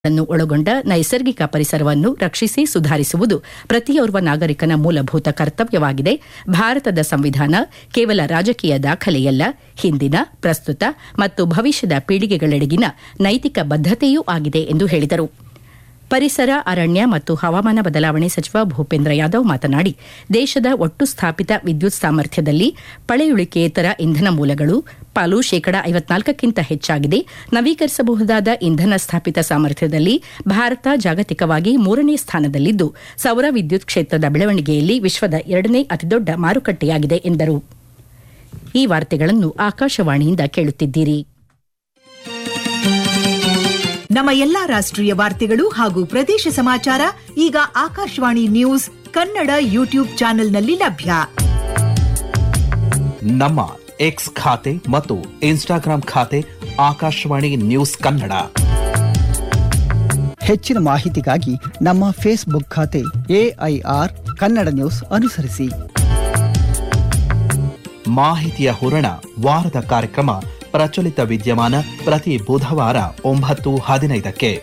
ನ್ನು ಒಳಗೊಂಡ ನೈಸರ್ಗಿಕ ಪರಿಸರವನ್ನು ರಕ್ಷಿಸಿ ಸುಧಾರಿಸುವುದು ಪ್ರತಿಯೋರ್ವ ನಾಗರಿಕನ ಮೂಲಭೂತ ಕರ್ತವ್ಯವಾಗಿದೆ ಭಾರತದ ಸಂವಿಧಾನ ಕೇವಲ ರಾಜಕೀಯ ದಾಖಲೆಯಲ್ಲ ಹಿಂದಿನ ಪ್ರಸ್ತುತ ಮತ್ತು ಭವಿಷ್ಯದ ಪೀಳಿಗೆಗಳೆಡೆಗಿನ ನೈತಿಕ ಬದ್ಧತೆಯೂ ಆಗಿದೆ ಎಂದು ಹೇಳಿದರು ಪರಿಸರ ಅರಣ್ಯ ಮತ್ತು ಹವಾಮಾನ ಬದಲಾವಣೆ ಸಚಿವ ಭೂಪೇಂದ್ರ ಯಾದವ್ ಮಾತನಾಡಿ ದೇಶದ ಒಟ್ಟು ಸ್ಥಾಪಿತ ವಿದ್ಯುತ್ ಸಾಮರ್ಥ್ಯದಲ್ಲಿ ಪಳೆಯುಳಿಕೆಯೇತರ ಇಂಧನ ಮೂಲಗಳು ಪಾಲು ಶೇಕಡ ಐವತ್ನಾಲ್ಕಕ್ಕಿಂತ ಹೆಚ್ಚಾಗಿದೆ ನವೀಕರಿಸಬಹುದಾದ ಇಂಧನ ಸ್ಥಾಪಿತ ಸಾಮರ್ಥ್ಯದಲ್ಲಿ ಭಾರತ ಜಾಗತಿಕವಾಗಿ ಮೂರನೇ ಸ್ಥಾನದಲ್ಲಿದ್ದು ಸೌರ ವಿದ್ಯುತ್ ಕ್ಷೇತ್ರದ ಬೆಳವಣಿಗೆಯಲ್ಲಿ ವಿಶ್ವದ ಎರಡನೇ ಅತಿದೊಡ್ಡ ಮಾರುಕಟ್ಟೆಯಾಗಿದೆ ಎಂದರು ಈ ವಾರ್ತೆಗಳನ್ನು ಆಕಾಶವಾಣಿಯಿಂದ ಕೇಳುತ್ತಿದ್ದೀರಿ ನಮ್ಮ ಎಲ್ಲಾ ರಾಷ್ಟ್ರೀಯ ವಾರ್ತೆಗಳು ಹಾಗೂ ಪ್ರದೇಶ ಸಮಾಚಾರ ಈಗ ಆಕಾಶವಾಣಿ ನ್ಯೂಸ್ ಕನ್ನಡ ಯೂಟ್ಯೂಬ್ ಚಾನೆಲ್ನಲ್ಲಿ ಲಭ್ಯ ನಮ್ಮ ಎಕ್ಸ್ ಖಾತೆ ಮತ್ತು ಇನ್ಸ್ಟಾಗ್ರಾಂ ಖಾತೆ ಆಕಾಶವಾಣಿ ನ್ಯೂಸ್ ಕನ್ನಡ ಹೆಚ್ಚಿನ ಮಾಹಿತಿಗಾಗಿ ನಮ್ಮ ಫೇಸ್ಬುಕ್ ಖಾತೆ ಎಐಆರ್ ಕನ್ನಡ ನ್ಯೂಸ್ ಅನುಸರಿಸಿ ಮಾಹಿತಿಯ ಹೂರಣ ವಾರದ ಕಾರ್ಯಕ್ರಮ ಪ್ರಚಲಿತ ವಿದ್ಯಮಾನ ಪ್ರತಿ ಬುಧವಾರ ಒಂಬತ್ತು ಹದಿನೈದಕ್ಕೆ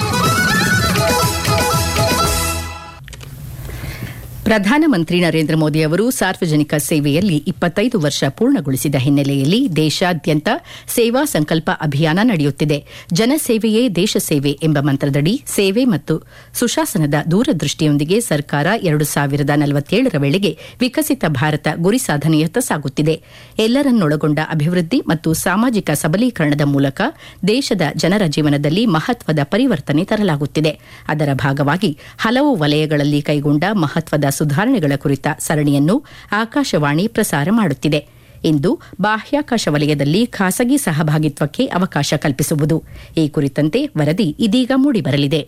ಪ್ರಧಾನಮಂತ್ರಿ ನರೇಂದ್ರ ಮೋದಿ ಅವರು ಸಾರ್ವಜನಿಕ ಸೇವೆಯಲ್ಲಿ ಇಪ್ಪತ್ತೈದು ವರ್ಷ ಪೂರ್ಣಗೊಳಿಸಿದ ಹಿನ್ನೆಲೆಯಲ್ಲಿ ದೇಶಾದ್ಯಂತ ಸೇವಾ ಸಂಕಲ್ಪ ಅಭಿಯಾನ ನಡೆಯುತ್ತಿದೆ ಜನಸೇವೆಯೇ ದೇಶ ಸೇವೆ ಎಂಬ ಮಂತ್ರದಡಿ ಸೇವೆ ಮತ್ತು ಸುಶಾಸನದ ದೂರದೃಷ್ಟಿಯೊಂದಿಗೆ ಸರ್ಕಾರ ಎರಡು ಸಾವಿರದ ನಲವತ್ತೇಳರ ವೇಳೆಗೆ ವಿಕಸಿತ ಭಾರತ ಗುರಿ ಸಾಧನೆಯತ್ತ ಸಾಗುತ್ತಿದೆ ಎಲ್ಲರನ್ನೊಳಗೊಂಡ ಅಭಿವೃದ್ಧಿ ಮತ್ತು ಸಾಮಾಜಿಕ ಸಬಲೀಕರಣದ ಮೂಲಕ ದೇಶದ ಜನರ ಜೀವನದಲ್ಲಿ ಮಹತ್ವದ ಪರಿವರ್ತನೆ ತರಲಾಗುತ್ತಿದೆ ಅದರ ಭಾಗವಾಗಿ ಹಲವು ವಲಯಗಳಲ್ಲಿ ಕೈಗೊಂಡ ಮಹತ್ವದ ಸುಧಾರಣೆಗಳ ಕುರಿತ ಸರಣಿಯನ್ನು ಆಕಾಶವಾಣಿ ಪ್ರಸಾರ ಮಾಡುತ್ತಿದೆ ಇಂದು ಬಾಹ್ಯಾಕಾಶ ವಲಯದಲ್ಲಿ ಖಾಸಗಿ ಸಹಭಾಗಿತ್ವಕ್ಕೆ ಅವಕಾಶ ಕಲ್ಪಿಸುವುದು ಈ ಕುರಿತಂತೆ ವರದಿ ಇದೀಗ ಮೂಡಿಬರಲಿದೆ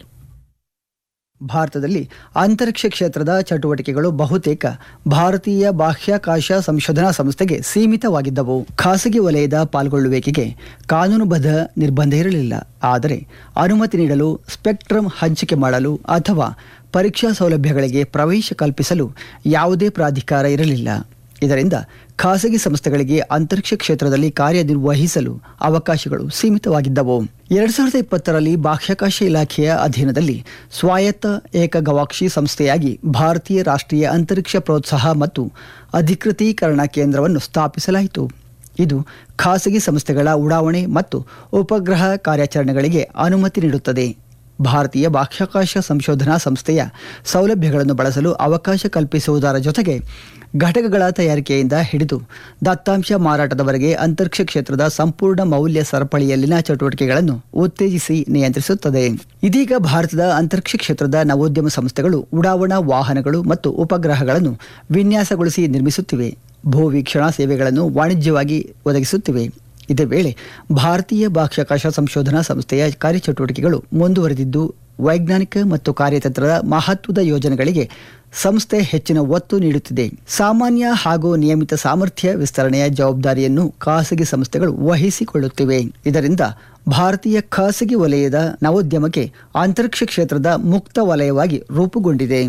ಭಾರತದಲ್ಲಿ ಅಂತರಿಕ್ಷ ಕ್ಷೇತ್ರದ ಚಟುವಟಿಕೆಗಳು ಬಹುತೇಕ ಭಾರತೀಯ ಬಾಹ್ಯಾಕಾಶ ಸಂಶೋಧನಾ ಸಂಸ್ಥೆಗೆ ಸೀಮಿತವಾಗಿದ್ದವು ಖಾಸಗಿ ವಲಯದ ಪಾಲ್ಗೊಳ್ಳುವಿಕೆಗೆ ಕಾನೂನುಬದ್ಧ ನಿರ್ಬಂಧ ಇರಲಿಲ್ಲ ಆದರೆ ಅನುಮತಿ ನೀಡಲು ಸ್ಪೆಕ್ಟ್ರಮ್ ಹಂಚಿಕೆ ಮಾಡಲು ಅಥವಾ ಪರೀಕ್ಷಾ ಸೌಲಭ್ಯಗಳಿಗೆ ಪ್ರವೇಶ ಕಲ್ಪಿಸಲು ಯಾವುದೇ ಪ್ರಾಧಿಕಾರ ಇರಲಿಲ್ಲ ಇದರಿಂದ ಖಾಸಗಿ ಸಂಸ್ಥೆಗಳಿಗೆ ಅಂತರಿಕ್ಷ ಕ್ಷೇತ್ರದಲ್ಲಿ ಕಾರ್ಯನಿರ್ವಹಿಸಲು ಅವಕಾಶಗಳು ಸೀಮಿತವಾಗಿದ್ದವು ಎರಡ್ ಸಾವಿರದ ಇಪ್ಪತ್ತರಲ್ಲಿ ಬಾಹ್ಯಾಕಾಶ ಇಲಾಖೆಯ ಅಧೀನದಲ್ಲಿ ಸ್ವಾಯತ್ತ ಏಕ ಗವಾಕ್ಷಿ ಸಂಸ್ಥೆಯಾಗಿ ಭಾರತೀಯ ರಾಷ್ಟ್ರೀಯ ಅಂತರಿಕ್ಷ ಪ್ರೋತ್ಸಾಹ ಮತ್ತು ಅಧಿಕೃತೀಕರಣ ಕೇಂದ್ರವನ್ನು ಸ್ಥಾಪಿಸಲಾಯಿತು ಇದು ಖಾಸಗಿ ಸಂಸ್ಥೆಗಳ ಉಡಾವಣೆ ಮತ್ತು ಉಪಗ್ರಹ ಕಾರ್ಯಾಚರಣೆಗಳಿಗೆ ಅನುಮತಿ ನೀಡುತ್ತದೆ ಭಾರತೀಯ ಬಾಹ್ಯಾಕಾಶ ಸಂಶೋಧನಾ ಸಂಸ್ಥೆಯ ಸೌಲಭ್ಯಗಳನ್ನು ಬಳಸಲು ಅವಕಾಶ ಕಲ್ಪಿಸುವುದರ ಜೊತೆಗೆ ಘಟಕಗಳ ತಯಾರಿಕೆಯಿಂದ ಹಿಡಿದು ದತ್ತಾಂಶ ಮಾರಾಟದವರೆಗೆ ಅಂತರಿಕ್ಷ ಕ್ಷೇತ್ರದ ಸಂಪೂರ್ಣ ಮೌಲ್ಯ ಸರಪಳಿಯಲ್ಲಿನ ಚಟುವಟಿಕೆಗಳನ್ನು ಉತ್ತೇಜಿಸಿ ನಿಯಂತ್ರಿಸುತ್ತದೆ ಇದೀಗ ಭಾರತದ ಅಂತರಿಕ್ಷ ಕ್ಷೇತ್ರದ ನವೋದ್ಯಮ ಸಂಸ್ಥೆಗಳು ಉಡಾವಣಾ ವಾಹನಗಳು ಮತ್ತು ಉಪಗ್ರಹಗಳನ್ನು ವಿನ್ಯಾಸಗೊಳಿಸಿ ನಿರ್ಮಿಸುತ್ತಿವೆ ಭೂವೀಕ್ಷಣಾ ಸೇವೆಗಳನ್ನು ವಾಣಿಜ್ಯವಾಗಿ ಒದಗಿಸುತ್ತಿವೆ ಇದೇ ವೇಳೆ ಭಾರತೀಯ ಬಾಹ್ಯಾಕಾಶ ಸಂಶೋಧನಾ ಸಂಸ್ಥೆಯ ಕಾರ್ಯಚಟುವಟಿಕೆಗಳು ಮುಂದುವರೆದಿದ್ದು ವೈಜ್ಞಾನಿಕ ಮತ್ತು ಕಾರ್ಯತಂತ್ರದ ಮಹತ್ವದ ಯೋಜನೆಗಳಿಗೆ ಸಂಸ್ಥೆ ಹೆಚ್ಚಿನ ಒತ್ತು ನೀಡುತ್ತಿದೆ ಸಾಮಾನ್ಯ ಹಾಗೂ ನಿಯಮಿತ ಸಾಮರ್ಥ್ಯ ವಿಸ್ತರಣೆಯ ಜವಾಬ್ದಾರಿಯನ್ನು ಖಾಸಗಿ ಸಂಸ್ಥೆಗಳು ವಹಿಸಿಕೊಳ್ಳುತ್ತಿವೆ ಇದರಿಂದ ಭಾರತೀಯ ಖಾಸಗಿ ವಲಯದ ನವೋದ್ಯಮಕ್ಕೆ ಅಂತರಿಕ್ಷ ಕ್ಷೇತ್ರದ ಮುಕ್ತ ವಲಯವಾಗಿ ರೂಪುಗೊಂಡಿದೆ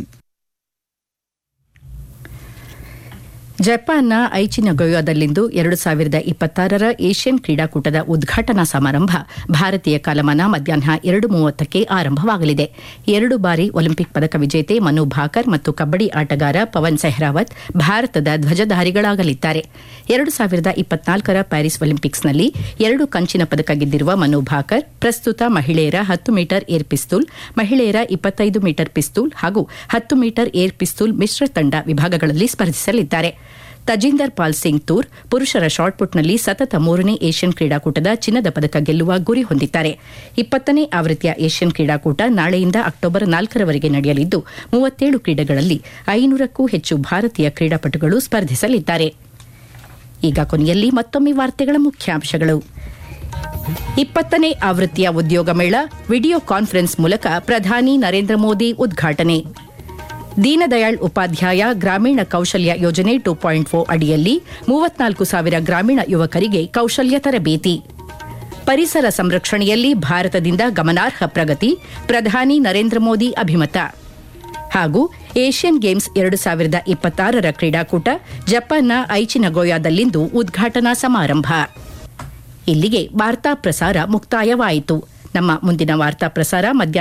ಜಪಾನ್ನ ಐಚಿನಗೊಯೋದಲ್ಲಿಂದು ಎರಡು ಸಾವಿರದ ಇಪ್ಪತ್ತಾರರ ಏಷ್ಯನ್ ಕ್ರೀಡಾಕೂಟದ ಉದ್ಘಾಟನಾ ಸಮಾರಂಭ ಭಾರತೀಯ ಕಾಲಮಾನ ಮಧ್ಯಾಹ್ನ ಎರಡು ಮೂವತ್ತಕ್ಕೆ ಆರಂಭವಾಗಲಿದೆ ಎರಡು ಬಾರಿ ಒಲಿಂಪಿಕ್ ಪದಕ ವಿಜೇತೆ ಮನು ಭಾಕರ್ ಮತ್ತು ಕಬ್ಬಡಿ ಆಟಗಾರ ಪವನ್ ಸೆಹ್ರಾವತ್ ಭಾರತದ ಧ್ವಜಧಾರಿಗಳಾಗಲಿದ್ದಾರೆ ಎರಡು ಸಾವಿರದ ಇಪ್ಪತ್ನಾಲ್ಕರ ಪ್ಯಾರಿಸ್ ಒಲಿಂಪಿಕ್ಸ್ನಲ್ಲಿ ಎರಡು ಕಂಚಿನ ಪದಕ ಗೆದ್ದಿರುವ ಮನು ಭಾಕರ್ ಪ್ರಸ್ತುತ ಮಹಿಳೆಯರ ಹತ್ತು ಮೀಟರ್ ಏರ್ ಪಿಸ್ತೂಲ್ ಮಹಿಳೆಯರ ಇಪ್ಪತ್ತೈದು ಮೀಟರ್ ಪಿಸ್ತೂಲ್ ಹಾಗೂ ಹತ್ತು ಮೀಟರ್ ಏರ್ ಪಿಸ್ತೂಲ್ ಮಿಶ್ರ ತಂಡ ವಿಭಾಗಗಳಲ್ಲಿ ಸ್ಪರ್ಧಿಸಲಿದ್ದಾರೆ ತಜಿಂದರ್ ಪಾಲ್ ಸಿಂಗ್ ತೂರ್ ಪುರುಷರ ಶಾಟ್ಪುಟ್ನಲ್ಲಿ ಸತತ ಮೂರನೇ ಏಷ್ಯನ್ ಕ್ರೀಡಾಕೂಟದ ಚಿನ್ನದ ಪದಕ ಗೆಲ್ಲುವ ಗುರಿ ಹೊಂದಿದ್ದಾರೆ ಇಪ್ಪತ್ತನೇ ಆವೃತ್ತಿಯ ಏಷ್ಯನ್ ಕ್ರೀಡಾಕೂಟ ನಾಳೆಯಿಂದ ಅಕ್ಟೋಬರ್ ನಾಲ್ಕರವರೆಗೆ ನಡೆಯಲಿದ್ದು ಮೂವತ್ತೇಳು ಕ್ರೀಡೆಗಳಲ್ಲಿ ಐನೂರಕ್ಕೂ ಹೆಚ್ಚು ಭಾರತೀಯ ಕ್ರೀಡಾಪಟುಗಳು ಸ್ಪರ್ಧಿಸಲಿದ್ದಾರೆ ಈಗ ಕೊನೆಯಲ್ಲಿ ಮತ್ತೊಮ್ಮೆ ವಾರ್ತೆಗಳ ಮುಖ್ಯಾಂಶಗಳು ಇಪ್ಪತ್ತನೇ ಆವೃತ್ತಿಯ ಉದ್ಯೋಗ ಮೇಳ ವಿಡಿಯೋ ಕಾನ್ಫರೆನ್ಸ್ ಮೂಲಕ ಪ್ರಧಾನಿ ನರೇಂದ್ರ ಮೋದಿ ಉದ್ಘಾಟನೆ ದೀನದಯಾಳ್ ಉಪಾಧ್ಯಾಯ ಗ್ರಾಮೀಣ ಕೌಶಲ್ಯ ಯೋಜನೆ ಟು ಪಾಯಿಂಟ್ ಫೋರ್ ಅಡಿಯಲ್ಲಿ ಮೂವತ್ನಾಲ್ಕು ಸಾವಿರ ಗ್ರಾಮೀಣ ಯುವಕರಿಗೆ ಕೌಶಲ್ಯ ತರಬೇತಿ ಪರಿಸರ ಸಂರಕ್ಷಣೆಯಲ್ಲಿ ಭಾರತದಿಂದ ಗಮನಾರ್ಹ ಪ್ರಗತಿ ಪ್ರಧಾನಿ ನರೇಂದ್ರ ಮೋದಿ ಅಭಿಮತ ಹಾಗೂ ಏಷ್ಯನ್ ಗೇಮ್ಸ್ ಎರಡು ಸಾವಿರದ ಇಪ್ಪತ್ತಾರರ ಕ್ರೀಡಾಕೂಟ ಜಪಾನ್ನ ಐಚಿನಗೋಯಾದಲ್ಲಿಂದು ಉದ್ಘಾಟನಾ ಸಮಾರಂಭ ಇಲ್ಲಿಗೆ ವಾರ್ತಾ ಪ್ರಸಾರ ಮುಕ್ತಾಯವಾಯಿತು ನಮ್ಮ ಮುಂದಿನ ವಾರ್ತಾ ಪ್ರಸಾರ ಮಧ್ಯಾಹ್ನ